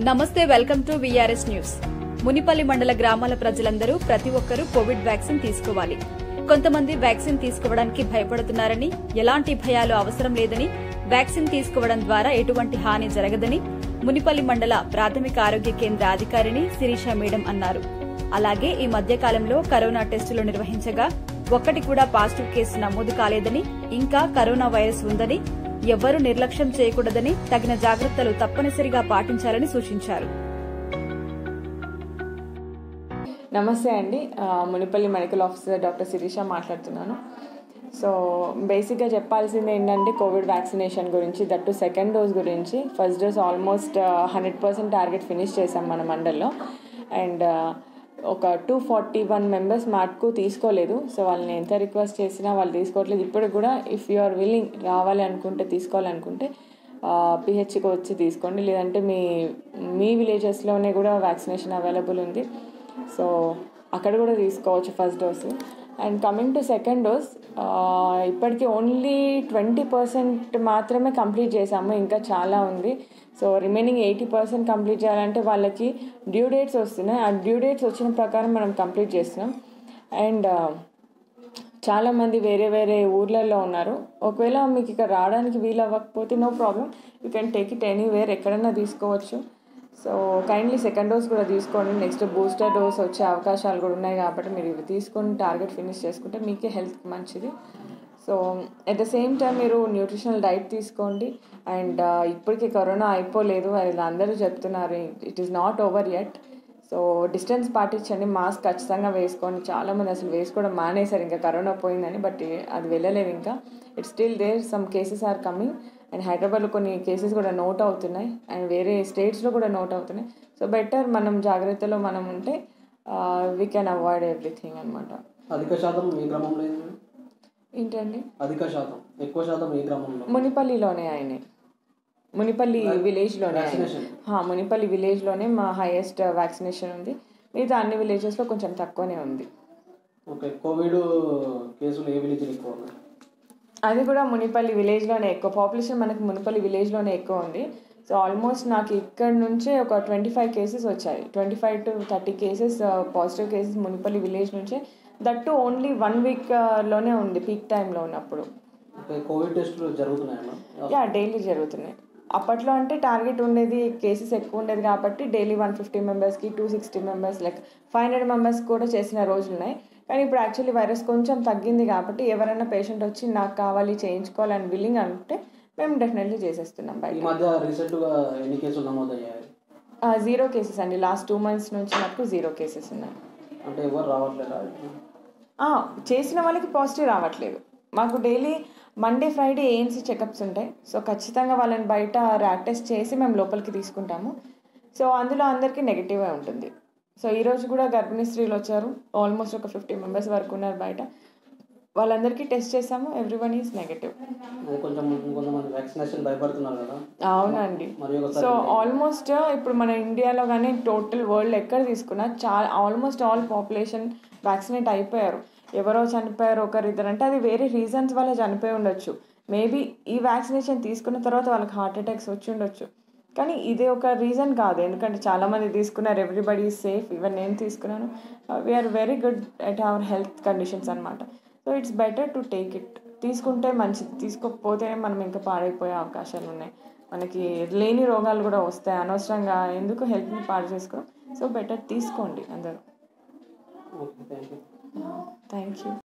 నమస్తే welcome to VRS news Munipalli మండల గ్రామాల ప్రజలందరూ ప్రతి ఒక్కరూ కోవిడ్ వ్యాక్సిన్ తీసుకోవాలి కొంతమంది వ్యాక్సిన్ తీసుకోవడానికి భయపడుతున్నారని ఎలాంటి భయాలు అవసరం లేదని వ్యాక్సిన్ తీసుకోవడం ద్వారా ఎటువంటి హాని జరగదని మునిపల్లి మండల ప్రాథమిక ఆరోగ్య కేంద్ర అధికారిని శిరీష మేడం అన్నారు అలాగే ఈ మధ్యకాలంలో కరోనా టెస్టులు నిర్వహించగా ఒక్కటి కూడా పాజిటివ్ కేసు నమోదు కాలేదని ఇంకా కరోనా వైరస్ ఉందని ఎవ్వరూ నిర్లక్ష్యం చేయకూడదని తగిన జాగ్రత్తలు తప్పనిసరిగా పాటించాలని సూచించారు నమస్తే అండి ఆ, Munipalli medical officer doctor Sirisha మాట్లాడుతున్నాను సో బేసిక్గా చెప్పాల్సింది ఏంటంటే కోవిడ్ వ్యాక్సినేషన్ గురించి దట్టు సెకండ్ డోస్ గురించి first dose almost hundred percent target finish చేసాం మన మండల్లో అండ్ ఒక టూ ఫార్టీ వన్ మెంబర్స్ మటుకు తీసుకోలేదు సో వాళ్ళని ఎంత రిక్వెస్ట్ చేసినా వాళ్ళు తీసుకోవట్లేదు ఇప్పటికి కూడా ఇఫ్ యు ఆర్ విల్లింగ్ రావాలి అనుకుంటే తీసుకోవాలనుకుంటే పిహెచ్కి వచ్చి తీసుకోండి లేదంటే మీ మీ విలేజెస్లోనే కూడా వ్యాక్సినేషన్ అవైలబుల్ ఉంది సో అక్కడ కూడా తీసుకోవచ్చు first dose and coming to second dose ఇప్పటికీ ఓన్లీ ట్వంటీ పర్సెంట్ మాత్రమే కంప్లీట్ చేసాము ఇంకా చాలా ఉంది so remaining eighty percent complete చేయాలంటే వాళ్ళకి డ్యూ డేట్స్ వస్తున్నాయి ఆ డ్యూ డేట్స్ వచ్చిన ప్రకారం మనం కంప్లీట్ చేస్తున్నాం అండ్ చాలామంది వేరే వేరే ఊర్లలో ఉన్నారు ఒకవేళ మీకు ఇక్కడ రావడానికి వీలు అవ్వకపోతే no problem you can take it anywhere ఎక్కడైనా తీసుకోవచ్చు సో కైండ్లీ సెకండ్ డోస్ కూడా తీసుకోండి నెక్స్ట్ బూస్టర్ డోస్ వచ్చే అవకాశాలు కూడా ఉన్నాయి కాబట్టి మీరు ఇవి తీసుకొని టార్గెట్ ఫినిష్ చేసుకుంటే మీకే హెల్త్కి మంచిది so at the same time మీరు న్యూట్రిషనల్ డైట్ తీసుకోండి అండ్ ఇప్పటికీ కరోనా అయిపోలేదు అది అందరూ చెప్తున్నారు it is not over yet so distance పాటించండి మాస్క్ ఖచ్చితంగా వేసుకోండి చాలామంది అసలు వేసుకోవడం మానేశారు ఇంకా కరోనా పోయిందని బట్ అది వెళ్ళలేదు ఇంకా it's still there some cases are coming and హైదరాబాద్లో కొన్ని కేసెస్ కూడా నోట్ అవుతున్నాయి అండ్ వేరే స్టేట్స్లో కూడా నోట్ అవుతున్నాయి సో బెటర్ మనం జాగ్రత్తలో మనం ఉంటే వీ కెన్ అవాయిడ్ ఎవ్రీథింగ్ అనమాట అధిక శాతం ఏ గ్రామంలో అయింది మేడం? ఏంటండి అధిక శాతం ఎక్కువ శాతం ఏ గ్రామంలో మునిపల్లిలోనే ఆయన మునిపల్లి విలేజ్లోనే ఆయన. Vaccination. హా, మునిపల్లి విలేజ్లోనే మా హైయెస్ట్ వ్యాక్సినేషన్ ఉంది మిగతా అన్ని విలేజెస్లో కొంచెం తక్కువనే ఉంది ఓకే కోవిడ్ కేసులు ఏ విలేజ్లో ఎక్కువ ఉన్నాయి అది కూడా మునిపల్లి విలేజ్లోనే ఎక్కువ పాపులేషన్ మనకి మునిపల్లి విలేజ్లోనే ఎక్కువ ఉంది సో ఆల్మోస్ట్ నాకు ఇక్కడ నుంచే ఒక ట్వంటీ ఫైవ్ కేసెస్ వచ్చాయి twenty five to thirty cases positive cases Munipalli village నుంచే దట్టు ఓన్లీ వన్ వీక్లోనే ఉంది పీక్ టైంలో ఉన్నప్పుడు ఓకే కోవిడ్ టెస్టులు జరుగుతున్నాయి మేడం యా డైలీ జరుగుతున్నాయి అప్పట్లో అంటే టార్గెట్ ఉండేది కేసెస్ ఎక్కువ ఉండేది కాబట్టి డైలీ వన్ ఫిఫ్టీ మెంబర్స్కి two sixty members like five hundred members కూడా చేసిన రోజులు ఉన్నాయి కానీ ఇప్పుడు యాక్చువల్లీ వైరస్ కొంచెం తగ్గింది కాబట్టి ఎవరైనా పేషెంట్ వచ్చి నాకు కావాలి చేయించుకోవాలని విల్లింగ్ అంటే మేము డెఫినెట్లీ చేసేస్తున్నాం ఈ బయట మధ్య రీసెంట్గా ఎన్ని కేసులు నమోదయ్యాయి జీరో కేసెస్ అండి లాస్ట్ టూ మంత్స్ నుంచి నాకు జీరో కేసెస్ ఉన్నాయి అంటే ఎవరు రావట్లేదా ఆ, చేసిన వాళ్ళకి పాజిటివ్ రావట్లేదు మాకు daily Monday Friday ANC checkups ఉంటాయి సో ఖచ్చితంగా వాళ్ళని బయట ర్యాట్ టెస్ట్ చేసి మేము లోపలికి తీసుకుంటాము సో అందులో అందరికీ నెగిటివే ఉంటుంది సో ఈరోజు కూడా గర్భిణీ స్త్రీలు వచ్చారు ఆల్మోస్ట్ ఒక ఫిఫ్టీ మెంబర్స్ వరకు ఉన్నారు బయట వాళ్ళందరికీ టెస్ట్ చేసాము ఎవ్రీ వన్ ఈజ్ నెగిటివ్ అది కొంచెం కొంతమంది వ్యాక్సినేషన్ భయపడుతున్నారు కదా అవునండి మరి ఒకసారి సో ఆల్మోస్ట్ ఇప్పుడు మన ఇండియాలో కానీ టోటల్ వరల్డ్ ఎక్కడ తీసుకున్నా చాలా ఆల్మోస్ట్ ఆల్ పాపులేషన్ వ్యాక్సినేట్ అయిపోయారు ఎవరో చనిపోయారు ఒకరిద్దరు అంటే అది వేరే రీజన్స్ వల్ల చనిపోయి ఉండొచ్చు మేబీ ఈ వ్యాక్సినేషన్ తీసుకున్న తర్వాత వాళ్ళకి హార్ట్ అటాక్స్ వచ్చి ఉండొచ్చు కానీ ఇది ఒక రీజన్ కాదు ఎందుకంటే చాలామంది తీసుకున్నారు ఎవ్రీబడి సేఫ్ ఈవెన్ నేను తీసుకున్నాను we are very good at our health conditions అనమాట so it's better to take it తీసుకుంటే మంచిది తీసుకోకపోతేనే మనం ఇంకా పాడైపోయే అవకాశాలు ఉన్నాయి మనకి లేని రోగాలు కూడా వస్తాయి అనవసరంగా ఎందుకు హెల్త్ని పాడు చేసుకోవడం సో బెటర్ తీసుకోండి అందరూ okay thank you thank you